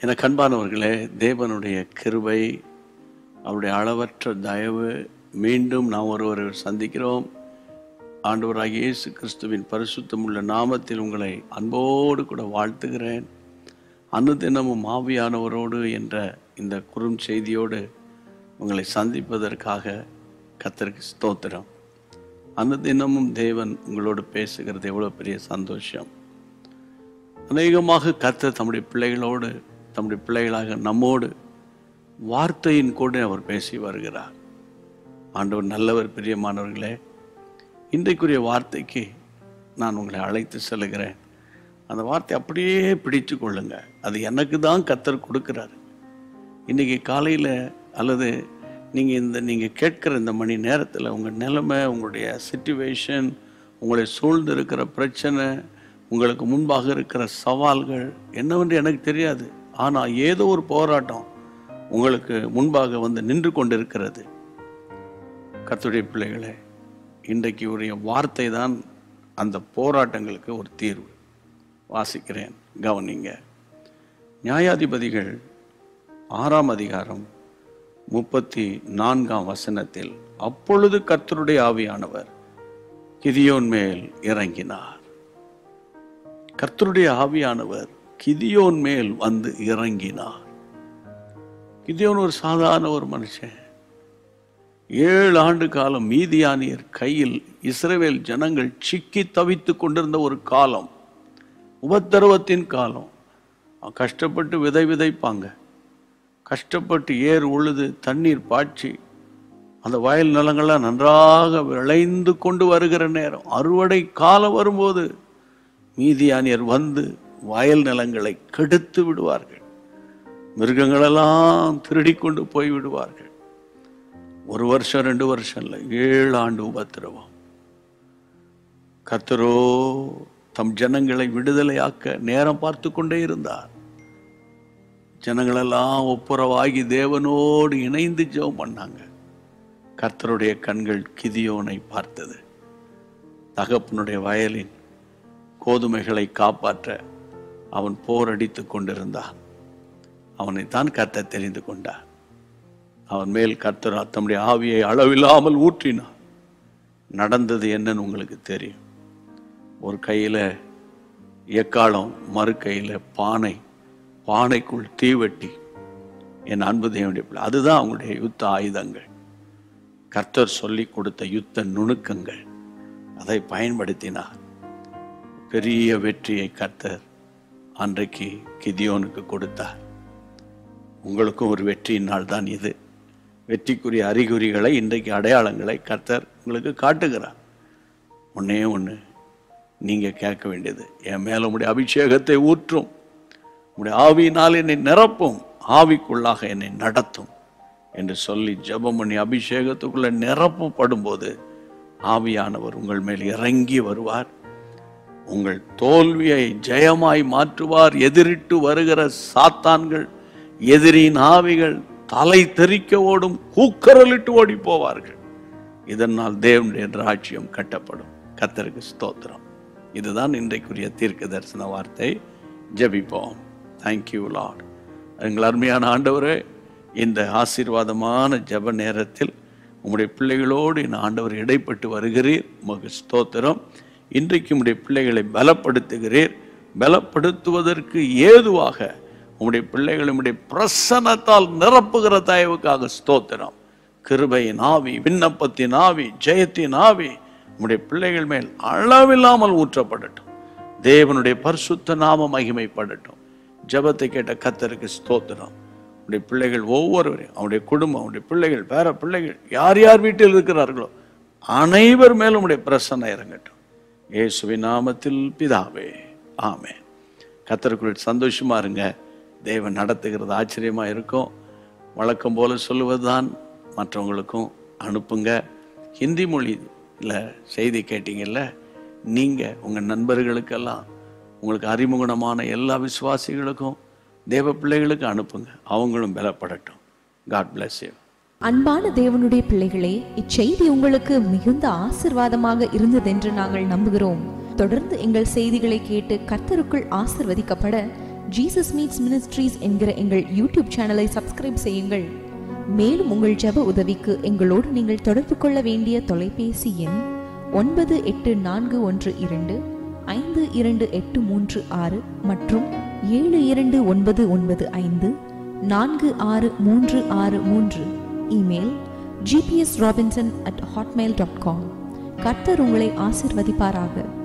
எனக்கு அன்பானவர்களே தேவனுடைய கிருபை அவருடைய அளவற்ற தயவு மீண்டும் நாம் ஒருவரை சந்திக்கிறோம் ஆண்டவராகிய இயேசு கிறிஸ்துவின் பரிசுத்தமுள்ள நாமத்தில் உங்களை அன்போடு கூட வாழ்த்துகிறேன் அனுதினமும் ஆவியானவரோடு என்ற இந்த குறும் செய்தியோடு உங்களை சந்திப்பதற்காக கத்தருக்கு ஸ்தோத்திரம் அனுதினமும் தேவன் உங்களோடு பேசுகிறது எவ்வளோ பெரிய சந்தோஷம் அநேகமாக கர்த்தர் தம்முடைய பிள்ளைகளோடு தம்முடைய பிள்ளைகளாக நம்மோடு வார்த்தையின் கூட அவர் பேசி வருகிறார் ஆண்டவர் நல்லவர் பிரியமானவர்களே இன்றைக்குரிய வார்த்தைக்கு நான் உங்களை அழைத்து செல்லுகிறேன் அந்த வார்த்தை அப்படியே பிடிச்சு கொள்ளுங்க அது எனக்கு தான் கத்தர் கொடுக்கிறாரு இன்னைக்கு காலையில் அல்லது நீங்கள் இந்த நீங்கள் கேட்குற இந்த மணி நேரத்தில் உங்கள் நிலைமை உங்களுடைய சுச்சுவேஷன் உங்களை சூழ்ந்து இருக்கிற பிரச்சனை உங்களுக்கு முன்பாக இருக்கிற சவால்கள் என்னவென்று எனக்கு தெரியாது ஆனால் ஏதோ ஒரு போராட்டம் உங்களுக்கு முன்பாக வந்து நின்று கொண்டிருக்கிறது கர்த்தருடைய பிள்ளைகளே இன்றைக்கு உரிய வார்த்தை தான் அந்த போராட்டங்களுக்கு ஒரு தீர்வு வாசிக்கிறேன் கவனிங்க நியாயாதிபதிகள் ஆறாம் அதிகாரம் முப்பத்தி நான்காம் வசனத்தில் அப்பொழுது கர்த்தருடைய ஆவியானவர் கிதியோன் மேல் இறங்கினார் கர்த்தருடைய ஆவியானவர் கிதியோன் மேல் வந்து இறங்கினார் கிதியோன் ஒரு சாதாரண ஒரு மனுஷன் ஏழு ஆண்டு காலம் மீதியானியர் கையில் இஸ்ரவேல் ஜனங்கள் சிக்கி தவித்துக் கொண்டிருந்த ஒரு காலம் உபத்திரவத்தின் காலம் கஷ்டப்பட்டு விதை விதைப்பாங்க கஷ்டப்பட்டு ஏர் உழுது தண்ணீர் பாய்ச்சி அந்த வயல் நிலங்கள்லாம் நன்றாக விளைந்து கொண்டு வருகிற நேரம் அறுவடை காலம் வரும்போது மீதியானியர் வந்து வயல் நிலங்களை கெடுத்து விடுவார்கள் மிருகங்களெல்லாம் திருடி கொண்டு போய் விடுவார்கள் ஒரு வருஷம் ரெண்டு வருஷம் இல்லை ஏழு ஆண்டு உபத்திரவம் கத்தரோ தம் ஜனங்களை விடுதலையாக்க நேரம் பார்த்து கொண்டே இருந்தார் ஜனங்களெல்லாம் ஒப்புரவாகி தேவனோடு இணைந்து ஜெபம் பண்ணாங்க கர்த்தருடைய கண்கள் கிதியோனை பார்த்தது தகப்பனுடைய வயலின் கோதுமைகளை காப்பாற்ற அவன் போரடித்து கொண்டிருந்தான் அவனைத்தான் கர்த்தர் தெரிந்து கொண்டார் அவன் மேல் கர்த்தர் தம்முடைய ஆவியை அளவில்லாமல் ஊற்றினான் நடந்தது என்னன்னு உங்களுக்கு தெரியும் ஒரு கையில் எக்காலம் மறு கையில் பானை பானைக்குள் தீவெட்டி என் அன்பு தேவனுடைய பிள்ளை அதுதான் அவங்களுடைய யுத்த ஆயுதங்கள் கர்த்தர் சொல்லி கொடுத்த யுத்த நுணுக்கங்கள் அதை பயன்படுத்தினார் பெரிய வெற்றியை கர்த்தர் அன்றைக்கு கிதியோனுக்கு கொடுத்தார் உங்களுக்கும் ஒரு வெற்றியின் நாள் தான் இது வெற்றிக்குரிய அறிகுறிகளை இன்றைக்கு அடையாளங்களை கர்த்தர் உங்களுக்கு காட்டுகிறார் ஒன்னே ஒன்று நீங்கள் கேட்க வேண்டியது என் மேல உடைய அபிஷேகத்தை ஊற்றும் உடைய ஆவியினால் என்னை நிரப்பும் ஆவிக்குள்ளாக என்னை நடத்தும் என்று சொல்லி ஜெபம் பண்ணி அபிஷேகத்துக்குள்ள நிரப்பப்படும் போது ஆவியானவர் உங்கள் மேல் இறங்கி வருவார் உங்கள் தோல்வியை ஜெயமாய் மாற்றுவார் எதிரிட்டு வருகிற சாத்தான்கள் எதிரின் ஆவிகள் தலை தெறிக்க ஓடும் கூக்கரலிட்டு ஓடி போவார்கள் இதனால் தேவனுடைய ராஜ்யம் கட்டப்படும் கத்தருக்கு ஸ்தோத்திரம் இதுதான் இன்றைக்குரிய தீர்க்க தரிசன வார்த்தை ஜெபிப்போம் தேங்க்யூ லார்ட் எங்கள் அருமையான ஆண்டவரே இந்த ஆசீர்வாதமான ஜெப நேரத்தில் உம்முடைய பிள்ளைகளோடு என் ஆண்டவர் இடைப்பட்டு வருகிறீர் உமக்கு ஸ்தோத்திரம் இன்றைக்கு உம்முடைய பிள்ளைகளை பலப்படுத்துகிறீர் பலப்படுத்துவதற்கு ஏதுவாக உம்முடைய பிள்ளைகளை உம்முடைய பிரசன்னத்தால் நிரப்புகிற தயவுக்காக ஸ்தோத்திரம் கிருபையின் ஆவி விண்ணப்பத்தின் ஆவி ஜெயத்தின் ஆவி உம்முடைய பிள்ளைகள் மேல் அளவில்லாமல் ஊற்றப்படட்டும் தேவனுடைய பரிசுத்த நாம மகிமைப்படட்டும் ஜெபத்தை கேட்ட கத்தருக்கு ஸ்தோத்திரம் உடைய பிள்ளைகள் ஒவ்வொருவரையும் அவனுடைய குடும்பம் அவனுடைய பிள்ளைகள் பேர பிள்ளைகள் யார் யார் வீட்டில் இருக்கிறார்களோ அனைவர் மேலும் உடைய பிரசன்னம் இறங்கட்டும் இயேசுவின் நாமத்தில் பிதாவே ஆமென் கத்தருக்குள் சந்தோஷமா இருங்க தேவன் நடத்துகிறது ஆச்சரியமா இருக்கும் வழக்கம் போல சொல்லுவதுதான் மற்றவங்களுக்கும் அனுப்புங்க ஹிந்தி மொழியில் செய்தி கேட்டீங்கல்ல நீங்கள் உங்கள் நண்பர்களுக்கெல்லாம் உங்களுக்கு அறிமுகமான எல்லா விசுவாசிகளுக்கும் தேவ பிள்ளைகளுக்கு அனுப்புங்க அவங்களும் பலப்படட்டும் காட் bless you அன்பான தேவனுடைய பிள்ளைகளே இச்செய்தி உங்களுக்கு மிகுந்த ஆசிர்வாதமாக இருந்ததென்று நாங்கள் நம்புகிறோம் தொடர்ந்து எங்கள் செய்திகளை கேட்டு கர்த்தருக்குள் ஆசிர்வதிக்கப்பட ஜீசஸ் மீட்ஸ் மினிஸ்ட்ரீஸ் என்கிற எங்கள் யூடியூப் சேனலை சப்ஸ்கிரைப் செய்யுங்கள் மேலும் உங்கள் ஜெப உதவிக்கு எங்களோடு நீங்கள் தொடர்பு கொள்ள வேண்டிய தொலைபேசி எண் ஒன்பது எட்டு நான்கு ஒன்று இரண்டு ஐந்து இரண்டு எட்டு மூன்று ஆறு மற்றும் ஏழு இரண்டு ஒன்பது ஒன்பது ஐந்து நான்கு ஆறு மூன்று ஆறு மூன்று email GPS Robinson at Hotmail dot com கர்த்தர் உங்களை ஆசிர்வதிப்பாராக